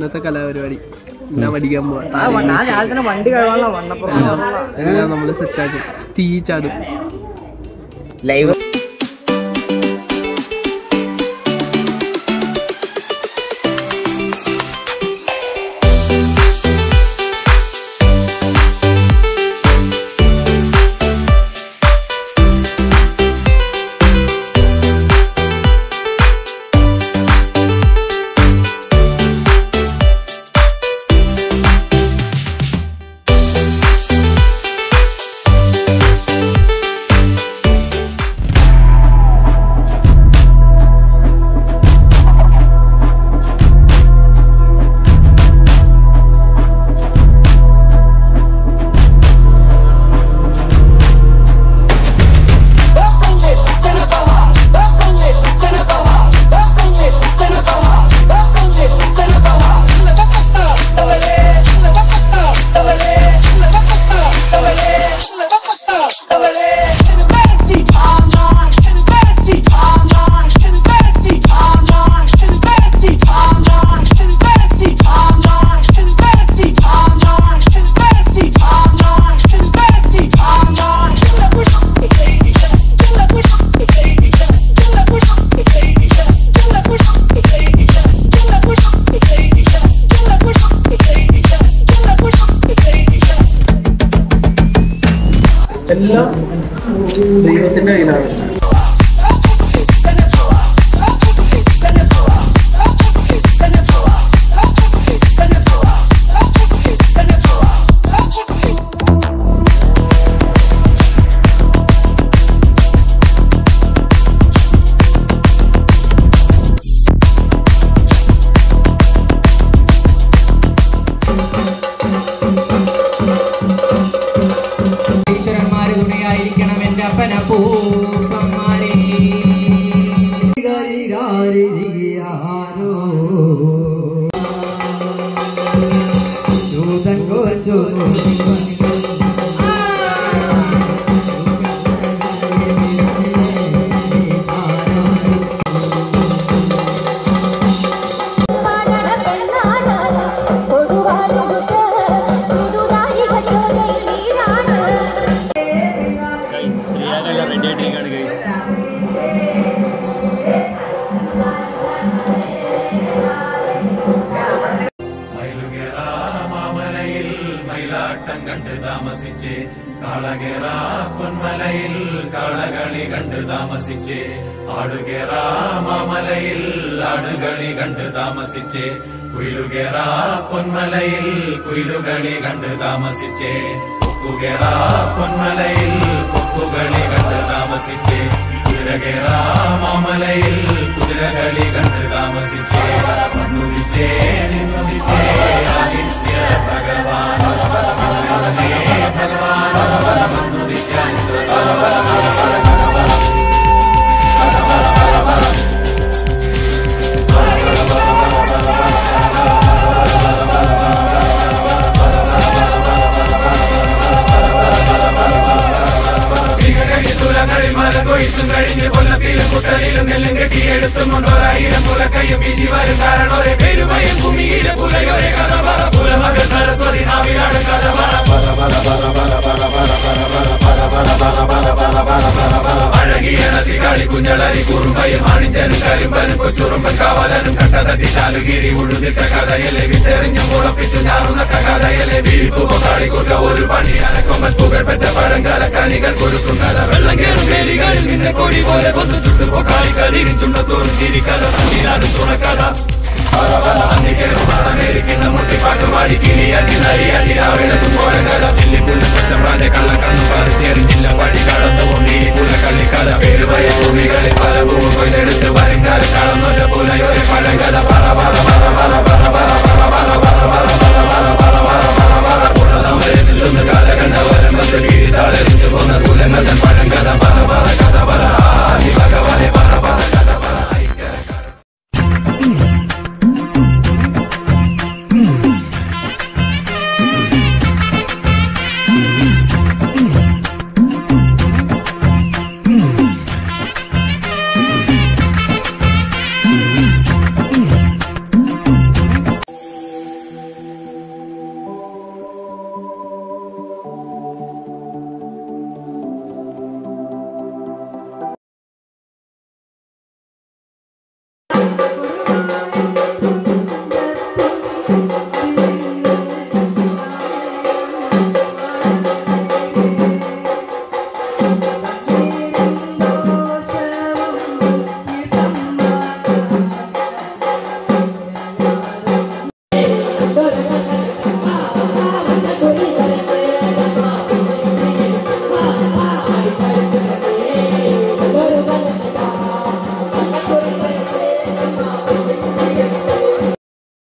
ഇന്നത്തെ കലാപരിപാടി ഞാൻ പഠിക്കാൻ പോവാ ആ വ- ഞാൻ രാവിലെ തന്നെ വണ്ടി കഴിവാനുള്ള വണ്ണപ്പുറം എല്ലാം നമ്മൾ സെറ്റാക്കും തീ ചാടും ലൈവ് എല്ലാം ദൈവത്തിന്റെ കയ്യിലാണ് ഈശ്വരന്മാര് തുണയായിരിക്കണം എന്റെ അപ്പന പൂപ്പന്മാരെ പാടട പെണ്ണാണ് കൊടുവാളുടുക്ക് ചുടുതാരി കച്ചോലയിൽ നീരാണ് മാമലയിൽ മയിലാട്ടം കണ്ട് താമസിച്ച് കാളകേറ പൊന്മലയിൽ കാളകളി കണ്ട് താമസിച്ച് ആടുകേറ മാമലയിൽ ആടുകളി കണ്ട് താമസിച്ച് കുയിലുകേറ പൊന്മലയിൽ കുയിലുകളി കണ്ട് താമസിച്ച് കൊക്കുകേറ പൊന്മലയിൽ കൊക്കുകളി കണ്ട് താമസിച്ച് കുതിരകേറ മാമലയിൽ കുതിരകളി കണ്ട് താമസിച്ച് വന്നുദിച്ചേ നിന്നുദിച്ചേ ആദിത്യ ഭഗവാൻ ഭഗവാൻ വന്നുദിച്ച തുലങ്ങളിൽ മല കൊയ്ത്തും കഴിഞ്ഞ് കൊല്ലത്തിലും കുട്ടലിലും നെല്ലും കെട്ടിയെടുത്തും കൊണ്ടോരായിരം പുലക്കയ്യും വീശി വരും കാരണോരെ പെരുമയും ഭൂമിയിലെ പുലയോരെ കഥ പറ പുലമകൾ സരസ്വതി നാവിലാണ് കഥ പറ അഴകിയ നസികാളി കുഞ്ഞളരി കുറുമ്പയും അണിഞ്ചനും കരിമ്പനും കൊച്ചുറുമ്പൻ കാവലനും കട്ടതട്ടി ചാലുകീരി ഉഴുതിട്ട കഥയലെ വിത്തെറിഞ്ഞു മുളപ്പിച്ചു ഞാറുന്നട്ട കഥയലെ വീഴ്ത്തു കളിക്കൂട്ട ഒരു പണി അനക്കൊമ്പൻ പുകഴ്പെറ്റ പഴങ്കാല കനികൾ കൊടുക്കും കഥ വെള്ളം കേറും വേലികളിൽ നിന്നെ കൊടി പോലെ കൊന്നു ചുട്ടു പൊക്കാളിക്കളിരും ചുണ്ടത്തോറും ചിരിക്കഥ മണ്ണിലാണ് തുണക്കഥ അമേരിക്കുന്ന മുട്ടിപ്പാട്ടുപാടി കിളിയാട്ടി നരിയാട്ടി രാവിളത്തും കോരകഥ ചില്ലിപ്പുല്ല് പച്ചമ്പാന്റെ കള്ളക്കണ്ണും പറിച്ചെറിഞ്ഞില്ല പടി കടന്നു നീ പുല കള്ളിക്കഥ പേരുവയ ഭൂമികളിൽ പല ഭൂമി കൊയ്തെടുത്ത്